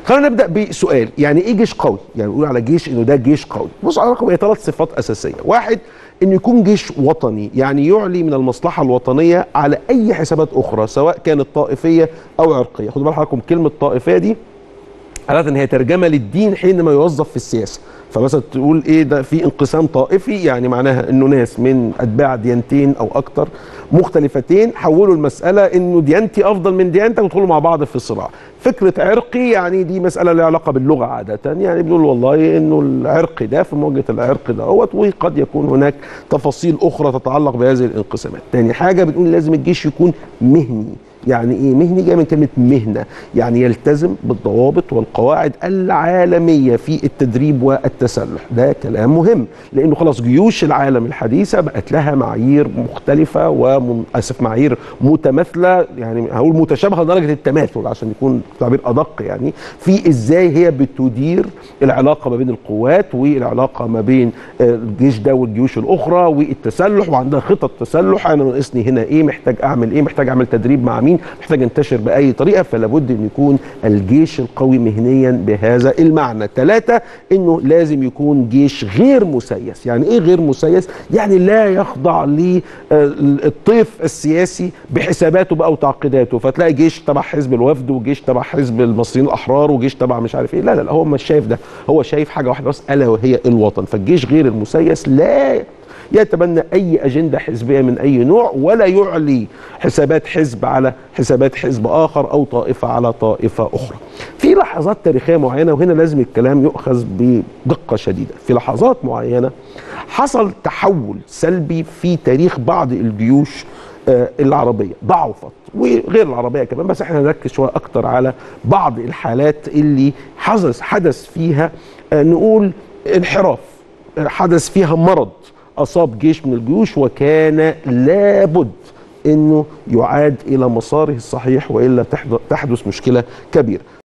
خلينا نبدا بسؤال يعني ايه جيش قوي يعني نقول على جيش انه ده جيش قوي بص على رقم هي ثلاث صفات اساسيه واحد انه يكون جيش وطني يعني يعلي من المصلحه الوطنيه على اي حسابات اخرى سواء كانت طائفيه او عرقيه خدوا بال حضراتكم كلمه طائفيه دي عادة هي ترجمة للدين حينما يوظف في السياسة فمثلا تقول ايه ده في انقسام طائفي يعني معناها انه ناس من اتباع ديانتين او اكتر مختلفتين حولوا المسألة انه ديانتي افضل من ديانتك ويدخلوا مع بعض في صراع فكرة عرقي يعني دي مسألة لها علاقة باللغة عادة يعني بنقول والله انه العرق ده في مواجهة العرق ده هو وقد يكون هناك تفاصيل اخرى تتعلق بهذه الانقسامات تاني حاجة بنقول لازم الجيش يكون مهني يعني ايه مهني جاي من كلمه مهنه يعني يلتزم بالضوابط والقواعد العالميه في التدريب والتسلح ده كلام مهم لانه خلاص جيوش العالم الحديثه بقت لها معايير مختلفه واسف معايير متماثله يعني هقول متشابهه لدرجه التماثل عشان يكون تعبير ادق يعني في ازاي هي بتدير العلاقه ما بين القوات والعلاقه ما بين الجيش ده والجيوش الاخرى والتسلح وعندها خطط تسلح انا ناقصني هنا ايه محتاج اعمل ايه محتاج اعمل تدريب مع مين محتاج ينتشر باي طريقه فلا بد ان يكون الجيش القوي مهنيا بهذا المعنى ثلاثه انه لازم يكون جيش غير مسيس يعني ايه غير مسيس يعني لا يخضع للطيف السياسي بحساباته بقى وتعقيداته فتلاقي جيش تبع حزب الوفد وجيش تبع حزب المصريين الاحرار وجيش تبع مش عارف ايه لا لا, لا هو مش شايف ده هو شايف حاجه واحده بس الا وهي الوطن فالجيش غير المسيس لا يتبنى اي اجنده حزبيه من اي نوع ولا يعلي حسابات حزب على حسابات حزب اخر او طائفه على طائفه اخرى. في لحظات تاريخيه معينه وهنا لازم الكلام يؤخذ بدقه شديده، في لحظات معينه حصل تحول سلبي في تاريخ بعض الجيوش العربيه ضعفت وغير العربيه كمان بس احنا نركز شويه اكتر على بعض الحالات اللي حدث حدث فيها نقول انحراف حدث فيها مرض اصاب جيش من الجيوش وكان لابد انه يعاد الى مساره الصحيح والا تحدث مشكله كبيره